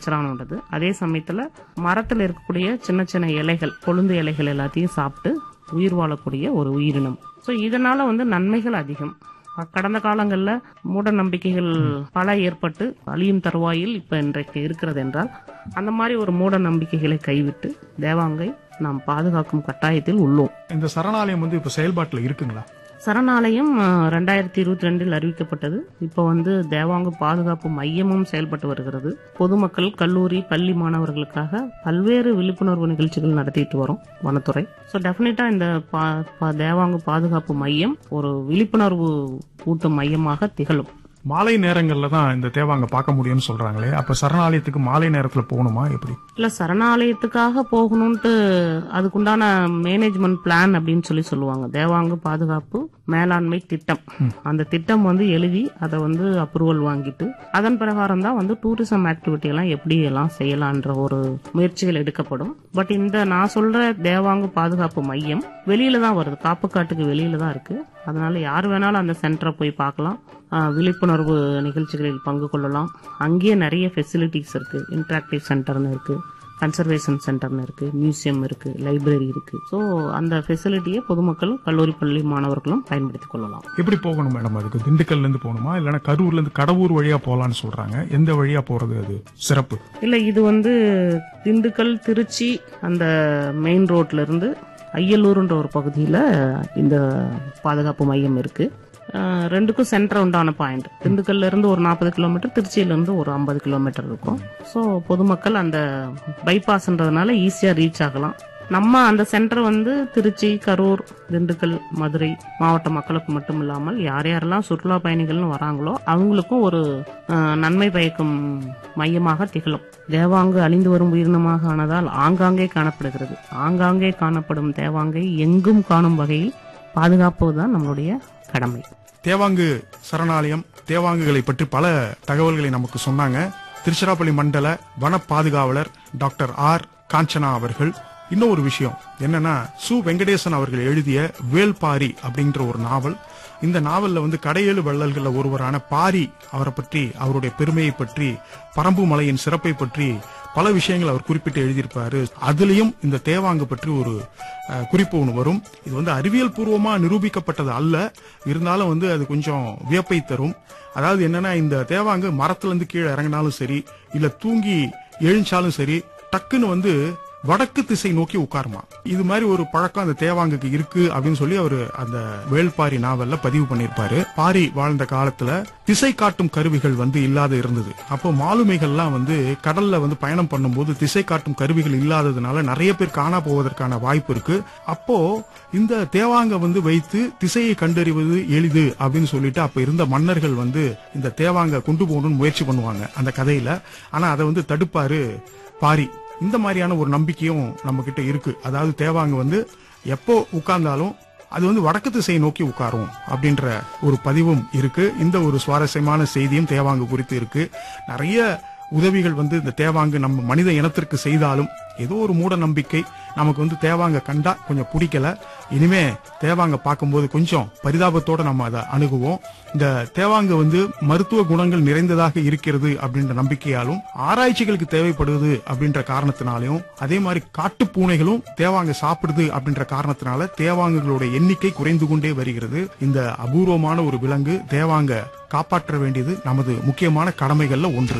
நேச்சரானது அதே சமயத்துல மரத்துல இருக்கக்கூடிய சின்ன சின்ன இலைகள் கொழுந்து இலைகள் எல்லாத்தையும் சாப்பிட்டு உயிர் வாழக்கூடிய ஒரு உயிரினம் ஸோ இதனால வந்து நன்மைகள் அதிகம் கடந்த காலங்களில் மூட நம்பிக்கைகள் பல ஏற்பட்டு அழியும் தருவாயில் இப்ப இன்றைக்கு இருக்கிறது என்றால் அந்த மாதிரி ஒரு மூட நம்பிக்கைகளை கைவிட்டு தேவாங்கை நாம் பாதுகாக்கும் கட்டாயத்தில் உள்ளோம் இந்த சரணாலயம் வந்து இப்ப செயல்பாட்டுல இருக்குங்களா சரணாலயம் ரெண்டாயிரத்தி இருபத்தி ரெண்டில் அறிவிக்கப்பட்டது இப்போ வந்து தேவாங்கு பாதுகாப்பு மையமும் செயல்பட்டு வருகிறது பொதுமக்கள் கல்லூரி பள்ளி மாணவர்களுக்காக பல்வேறு விழிப்புணர்வு நிகழ்ச்சிகள் நடத்திட்டு வரோம் வனத்துறை ஸோ டெஃபினட்டா இந்த பா- பா- தேவாங்கு பாதுகாப்பு மையம் ஒரு விழிப்புணர்வு ஊட்டும் மையமாக திகழும் மாலை நேரங்கள்ல தான் இந்த தேவாங்க பார்க்க முடியும்னு சொல்றாங்களே அப்ப சரணாலயத்துக்கு மாலை நேரத்துல போகணுமா எப்படி இல்ல சரணாலயத்துக்காக போகணும்ட்டு அதுக்குண்டான மேனேஜ்மெண்ட் பிளான் அப்படின்னு சொல்லி சொல்லுவாங்க தேவாங்கு பாதுகாப்பு மேலாண்மை திட்டம் அந்த திட்டம் வந்து எழுதி அதை வந்து அப்ரூவல் வாங்கிட்டு அதன் பிரகாரம் தான் வந்து டூரிசம் ஆக்டிவிட்டி எல்லாம் எப்படி எல்லாம் செய்யலான்ற ஒரு முயற்சிகள் எடுக்கப்படும் பட் இந்த நான் சொல்ற தேவாங்கு பாதுகாப்பு மையம் வெளியில தான் வருது காப்புக்காட்டுக்கு வெளியில தான் இருக்கு அதனால யார் வேணாலும் அந்த சென்டரை போய் பார்க்கலாம் ஆஹ் விழிப்புணர்வு நிகழ்ச்சிகளில் பங்கு கொள்ளலாம் அங்கேயே நிறைய ஃபெசிலிட்டிஸ் இருக்கு இன்டராக்டிவ் சென்டர்னு இருக்கு கன்சர்வேஷன் சென்டர்னு இருக்கு மியூசியம் இருக்கு லைப்ரரி இருக்கு ஸோ அந்த ஃபெசிலிட்டியை பொதுமக்கள் கல்லூரி பள்ளி மாணவர்களும் பயன்படுத்திக் கொள்ளலாம் எப்படி போகணும் மேடம் அதுக்கு திண்டுக்கல்ல இருந்து போகணுமா இல்லைன்னா கரூர்ல இருந்து கடவுர் வழியா போகலான்னு சொல்றாங்க எந்த வழியா போறது அது சிறப்பு இல்ல இது வந்து திண்டுக்கல் திருச்சி அந்த மெயின் ரோட்ல இருந்து ஐயலூர்ன்ற ஒரு பகுதியில் இந்த பாதுகாப்பு மையம் இருக்கு அஹ் ரெண்டுக்கும் சென்டர் உண்டான பாயிண்ட் திண்டுக்கல்ல இருந்து ஒரு நாற்பது கிலோமீட்டர் திருச்சியில இருந்து ஒரு ஐம்பது கிலோமீட்டர் இருக்கும் ஸோ பொதுமக்கள் அந்த பைபாஸ்ன்றதுனால ஈஸியா ரீச் ஆகலாம் நம்ம அந்த சென்டர் வந்து திருச்சி கரூர் திண்டுக்கல் மதுரை மாவட்ட மக்களுக்கு மட்டும் இல்லாமல் யார் யாரெல்லாம் சுற்றுலா பயணிகள்னு வராங்களோ அவங்களுக்கும் ஒரு அஹ், நன்மை பயக்கும் மையமாக திகழும் தேவாங்கு அழிந்து வரும் உயிரினமாக ஆனதால் ஆங்காங்கே காணப்படுகிறது ஆங்காங்கே காணப்படும் தேவாங்கை எங்கும் காணும் வகையில் பாதுகாப்பதுதான் நம்மளுடைய கடமை தேவாங்கு சரணாலயம் தேவாங்குகளை பற்றி பல தகவல்களை நமக்கு சொன்னாங்க திருச்சிராப்பள்ளி மண்டல வன பாதுகாவலர் டாக்டர் ஆர் காஞ்சனா அவர்கள் இன்னும் ஒரு விஷயம் என்னன்னா சு வெங்கடேசன் அவர்கள் எழுதிய வேல்பாரி அப்படின்ற ஒரு நாவல் இந்த நாவல்ல வந்து கடையேழு வள்ளல்கள்ல ஒருவரான பாரி அவரை பற்றி அவருடைய பெருமையை பற்றி பரம்பு மலையின் சிறப்பை பற்றி பல விஷயங்கள் அவர் குறிப்பிட்டு எழுதியிருப்பாரு அதுலயும் இந்த தேவாங்கு பற்றி ஒரு அஹ், குறிப்பு ஒன்று வரும் இது வந்து அறிவியல் பூர்வமா நிரூபிக்கப்பட்டது அல்ல இருந்தாலும் வந்து அது கொஞ்சம் வியப்பை தரும் அதாவது என்னன்னா இந்த தேவாங்கு மரத்துல இருந்து கீழே இறங்கினாலும் சரி இல்ல தூங்கி எழுந்தாலும் சரி டக்குன்னு வந்து வடக்கு திசை நோக்கி உட்காருமா இது மாதிரி ஒரு பழக்கம் அந்த தேவாங்குக்கு இருக்கு அப்படின்னு சொல்லி அவர் அந்த வேள்பாரி நாவல்ல பதிவு பண்ணியிருப்பாரு பாரி வாழ்ந்த காலத்துல திசை காட்டும் கருவிகள் வந்து இல்லாத இருந்தது அப்போ மாலுமிகள்லாம் வந்து கடல்ல வந்து பயணம் பண்ணும்போது திசை காட்டும் கருவிகள் இல்லாததுனால நிறைய பேர் காணா போவதற்கான வாய்ப்பு இருக்கு அப்போ இந்த தேவாங்க வந்து வைத்து திசையை கண்டறிவது எளிது அப்படின்னு சொல்லிட்டு அப்ப இருந்த மன்னர்கள் வந்து இந்த தேவாங்க கொண்டு போகணும்னு முயற்சி பண்ணுவாங்க அந்த கதையில ஆனா அதை வந்து தடுப்பாரு பாரி இந்த மாதிரியான ஒரு நம்பிக்கையும் நம்ம கிட்ட இருக்கு அதாவது தேவாங்க வந்து எப்போ உட்கார்ந்தாலும் அது வந்து வடக்கு திசையை நோக்கி உட்காரும் அப்படின்ற ஒரு பதிவும் இருக்கு இந்த ஒரு சுவாரஸ்யமான செய்தியும் தேவாங்கு குறித்து இருக்கு நிறைய உதவிகள் வந்து இந்த தேவாங்கு நம்ம மனித இனத்திற்கு செய்தாலும் ஏதோ ஒரு மூட நம்பிக்கை நமக்கு வந்து தேவாங்க கண்டா கொஞ்சம் பிடிக்கல இனிமே தேவாங்க பார்க்கும்போது கொஞ்சம் பரிதாபத்தோட நம்ம அதை அணுகுவோம் இந்த தேவாங்க வந்து மருத்துவ குணங்கள் நிறைந்ததாக இருக்கிறது அப்படின்ற நம்பிக்கையாலும் ஆராய்ச்சிகளுக்கு தேவைப்படுது அப்படின்ற காரணத்தினாலையும் அதே மாதிரி காட்டு பூனைகளும் தேவாங்க சாப்பிடுது அப்படின்ற காரணத்தினால தேவாங்குகளோட எண்ணிக்கை குறைந்து கொண்டே வருகிறது இந்த அபூர்வமான ஒரு விலங்கு தேவாங்க காப்பாற்ற வேண்டியது நமது முக்கியமான கடமைகள்ல ஒன்று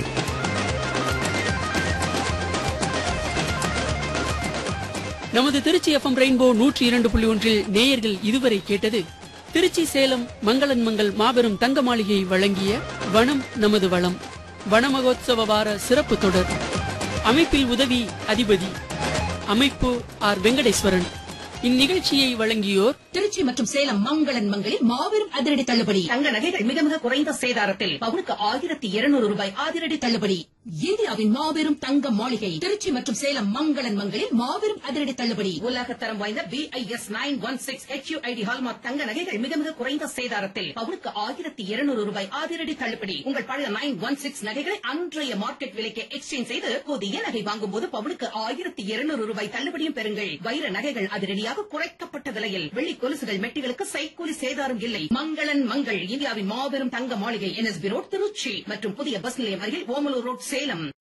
நமது திருச்சி எஃப்எம் ரெயின்போ நூற்றி இரண்டு புள்ளி ஒன்றில் நேயர்கள் இதுவரை கேட்டது திருச்சி சேலம் மங்களன் மங்கள் மாபெரும் தங்க மாளிகை வழங்கிய வனம் நமது வளம் வன மகோத்சவ வார சிறப்பு தொடர் அமைப்பில் உதவி அதிபதி அமைப்பு ஆர் வெங்கடேஸ்வரன் இந்நிகழ்ச்சியை வழங்கியோர் திருச்சி மற்றும் சேலம் மங்களன் மங்களில் மாபெரும் அதிரடி தள்ளுபடி தங்க நகைகள் மிக மிக குறைந்த சேதாரத்தில் பவுனுக்கு ஆயிரத்தி இருநூறு ரூபாய் அதிரடி தள்ளுபடி இந்தியாவின் மாபெரும் தங்க மாளிகை திருச்சி மற்றும் சேலம் மங்களன் மங்களில் மாபெரும் அதிரடி தள்ளுபடி உலகத்தரம் வாய்ந்த B I S nine one six HUID hallmark தங்க நகைகள் மிக மிக குறைந்த சேதாரத்தில் பவுனுக்கு ஆயிரத்தி இருநூறு ரூபாய் அதிரடி தள்ளுபடி உங்கள் பழைய நைன் ஒன் சிக்ஸ் நகைகளை அன்றைய மார்க்கெட் விலைக்கு எக்ஸ்சேஞ்ச் செய்து புதிய நகை வாங்கும் போது பவுனுக்கு ஆயிரத்தி இருநூறு ரூபாய் தள்ளுபடியும் பெறுங்கள் வைர நகைகள் அதிரடியாக குறைக்கப்பட்ட விலையில் வெள்ளி கொலுசுகள் மெட்டிகளுக்கு சைக்கூலி சேதாரம் இல்லை மங்களன் மங்கள் இந்தியாவின் மாபெரும் தங்க மாளிகை என்எஸ்பி ரோட் திருச்சி மற்றும் புதிய பஸ் நிலையம் அருகில் ஓமலூர் ரோட் சேலம்